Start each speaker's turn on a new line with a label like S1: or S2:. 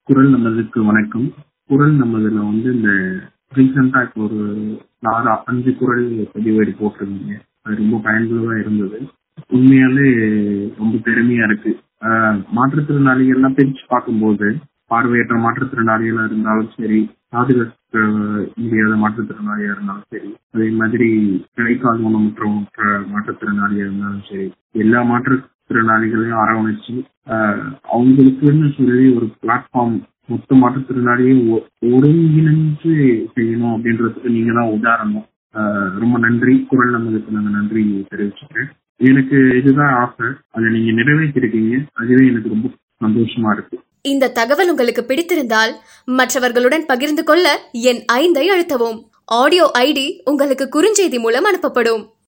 S1: குரல் நமதுக்கு வணக்கம் குரல் நமதுல வந்து இந்த ரீசெண்டா இப்போ ஒரு நாலு அஞ்சு குரல் பதிவேடு போட்டிருந்தீங்க அது ரொம்ப பயனுள்ளதா இருந்தது உண்மையாலே ரொம்ப பெருமையா இருக்கு ஆஹ் மாற்றுத்திறனாளிகள்லாம் பிரிச்சு பார்க்கும்போது பார்வையற்ற மாற்றுத்திறனாளிகளா இருந்தாலும் சரி காது கேட்க முடியாத மாற்றுத்திறனாளியா இருந்தாலும் சரி அதே மாதிரி கிடைக்கால் ஊனமுற்ற மாற்றுத்திறனாளியா இருந்தாலும் சரி எல்லா மாற்றுத்திறனாளிகளையும் அரவணைச்சு ஆஹ் அவங்களுக்குன்னு சொல்லி ஒரு பிளாட்ஃபார்ம் மொத்த மாற்றுத்திறனாளியும் ஒ- ஒருங்கிணைஞ்சு செய்யணும் அப்படின்றதுக்கு நீங்க தான் உதாரணம் ஆஹ் ரொம்ப நன்றி குரல் நமதுக்கு நாங்க நன்றி தெரிவிச்சுக்கிறேன் எனக்கு இதுதான் ஆசை அதை நீங்க நிறைவேற்றிருக்கீங்க அதுவே எனக்கு ரொம்ப சந்தோஷமா இருக்கு
S2: இந்த தகவல் உங்களுக்கு பிடித்திருந்தால் மற்றவர்களுடன் பகிர்ந்து கொள்ள என் ஐந்தை அழுத்தவும் ஆடியோ ஐடி உங்களுக்கு குறுஞ்செய்தி மூலம் அனுப்பப்படும்